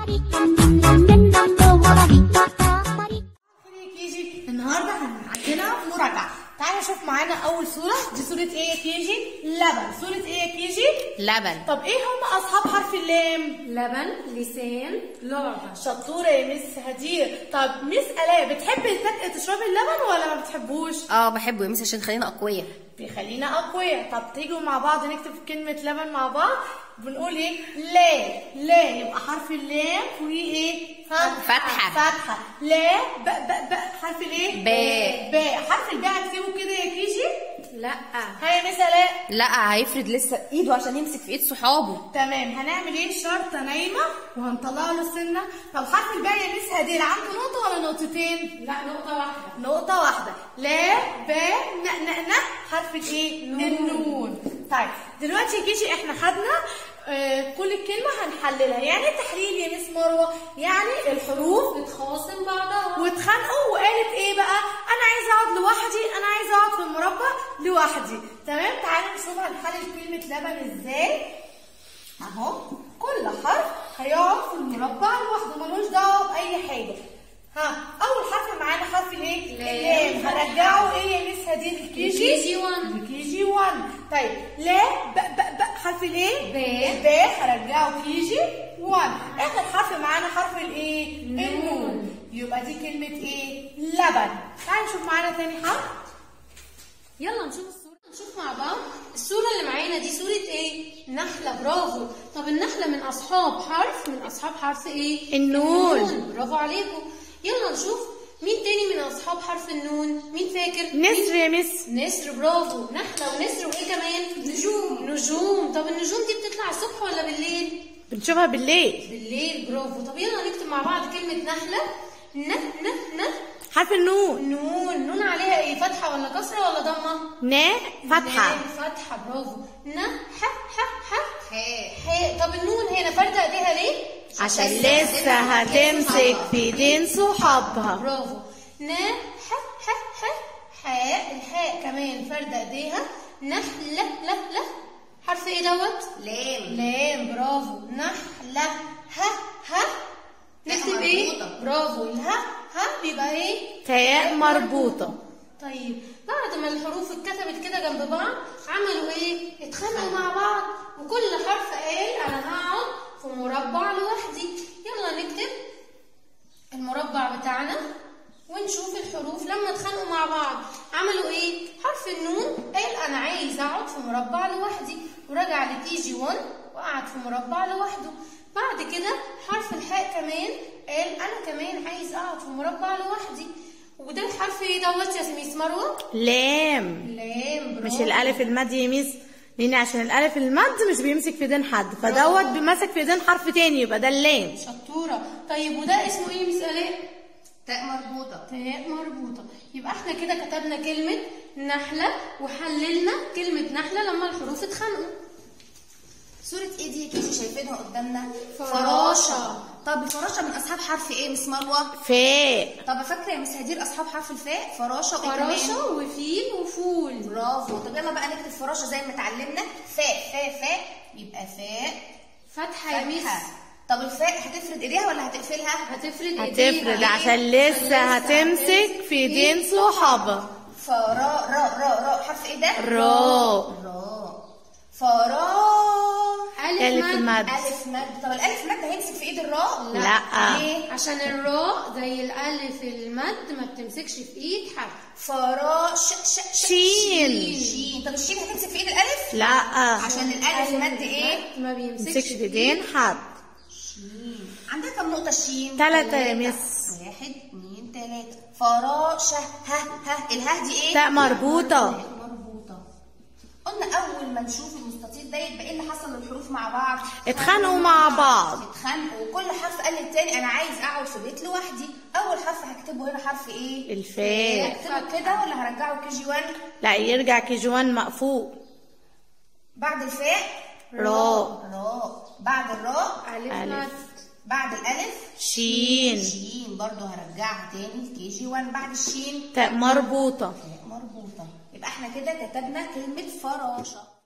كيجي النهارده عندنا مراجعه تعالوا نشوف معانا اول صوره دي صوره ايه يا كيجي لبن صوره ايه يا كيجي لبن طب ايه هم اصحاب حرف اللام لبن لسان لعبة شطوره يا مس هدير طب مس الاء بتحبي تك- تشربي اللبن ولا ما بتحبوش اه بحبه يا مس عشان خلينا اقوياء بيخلينا اقوياء طب تيجوا مع بعض نكتب كلمه لبن مع بعض بنقول ايه لا لا يبقى حرف اللام فوقيه ايه ها؟ فتحة. فتحه لا ب ب ب حرف الايه باء. باء حرف الباء هكتبه كده يا كيجي لا ها يا مس الاء لا هيفرد لسه ايده عشان يمسك في ايد صحابه تمام هنعمل ايه شرطه نايمه وهنطلع له السنه طب حرف الباء يا مس هدير عنده نقطه ولا نقطتين لا نقطة واحدة نقطة واحدة لا با ن ن ن حرف الايه؟ النون طيب دلوقتي يا كيجي احنا خدنا آه كل كلمة هنحللها يعني إيه تحليل يا مس مروة يعني الحروف بتخاصم بعضها واتخانقوا وقالت ايه بقى انا عايزه اقعد لوحدي انا عايزه اقعد في المربع لوحدي تمام تعالوا نشوف هنحلل كلمة لبن ازاي اهو كل حرف هيقعد في المربع لوحده ملوش دعوه باي حاجه ها اول حرف معانا حرف الايه اللام هرجعه ايه يا مس هديه الكيجي كيجي 1 الكيجي 1 طيب لا ب ب ب حرف الايه ب. ب هرجعه كيجي 1 اخر حرف معانا حرف الايه النون يبقى دي كلمه ايه لبن تعالوا نشوف معانا تاني حرف يلا نشوف الصورة نشوف مع بعض الصورة اللي معانا دي صورة ايه؟ نحلة برافو طب النحلة من أصحاب حرف من أصحاب حرف ايه؟ النون. برافو عليكم يلا نشوف مين تاني من أصحاب حرف النون؟ مين فاكر؟ نسر يا مس نسر برافو نحلة ونسر وإيه كمان؟ نجوم نجوم طب النجوم دي بتطلع الصبح ولا بالليل؟ بنشوفها بالليل بالليل برافو طب يلا نكتب مع بعض كلمة نحلة ن ن ن حرف النون نون نون عليها ايه فتحة ولا كسرة ولا ضمة؟ نا فتحه نون فتحة برافو ن ح ح ح ح طب النون هنا فردة ايديها ليه؟ عشان لسه هتمسك في ايدين صحابها برافو ن ح ح ح حاء الحاء كمان فردة ايديها نحلة لا لا حرف ايه دوت؟ لام لام برافو نحلة ه ه نكتب ايه؟ مربوطة. برافو الها ها بيبقى ايه؟ تاء مربوطة طيب بعد ما الحروف اتكتبت كده جنب بعض عملوا ايه؟ اتخانقوا مع بعض وكل حرف قال انا هقعد في مربع لوحدي يلا نكتب المربع بتاعنا ونشوف الحروف لما اتخانقوا مع بعض عملوا ايه؟ حرف النون قال انا عايز اقعد في مربع لوحدي ورجع لتي جي 1 وقعد في مربع لوحده بعد كده حرف الحاء كمان قال انا كمان عايز اقعد في مربع لوحدي وده الحرف ايه دوت يا ميس مروه؟ لام لام برافو مش الالف المد يا ميس لان عشان الالف المد مش بيمسك في ايدين حد فدوت بيمسك في ايدين حرف تاني يبقى ده اللام شطوره طيب وده اسمه ايه يا ميس الاء؟ تاء مربوطة تاء مربوطة يبقى احنا كده كتبنا كلمة نحلة وحللنا كلمة نحلة لما الحروف اتخانقوا صورة ايه دي يا كيجي شايفينها قدامنا فراشة. طب الفراشة من اصحاب حرف ايه مس مروة فاء طب فاكرة يا مس هدير اصحاب حرف الفاء فراشة وايه كمان فراشة وفيل وفول برافو طب يلا بقى نكتب فراشة زي ما اتعلمنا فاء فاء فاء يبقى فاء فتحة يا ميس فتحة طب الفاء هتفرد ايديها ولا هتقفلها؟ هتفرد هتفرد ايديها عشان لسه هتمسك في ايدين صحابها فراء راء راء راء حرف ايه ده؟ راء راء فراء ألف ألف مد المد ألف مد طب الألف مد هيمسك في إيد الراء؟ لا. ليه؟ عشان الراء زي الألف المد ما بتمسكش في ايد حد فراء ش ش ش شين. شين طب الشين هتمسك في إيد الألف؟ لا عشان الألف مد إيه؟ ما بيمسكش مسكش في ايدين حد شين عندها كم نقطة شين؟ تلاتة يا مس واحد اتنين تلاتة فراء ش ه ه الها دي إيه؟ تاء مربوطة تاء مربوطة قلنا أول ما نشوف المستطيل ده يبقى إيه اللي حصل للحروف مع بعض؟ اتخانقوا مع بعض اتخانقوا وكل حرف قال للتاني انا عايز اقعد في بيت لوحدي اول حرف هكتبه هنا حرف ايه الفاء هكتبه كده ولا هرجعه كي جي 1 لا يرجع كيجوان مقفول بعد الفاء راء راء بعد الراء ألف ألف. مد بعد الالف شين شين برضو هرجعها تاني كي جي 1 بعد الشين تاء مربوطة تاء مربوطه يبقى احنا كده كتبنا كلمه فراشه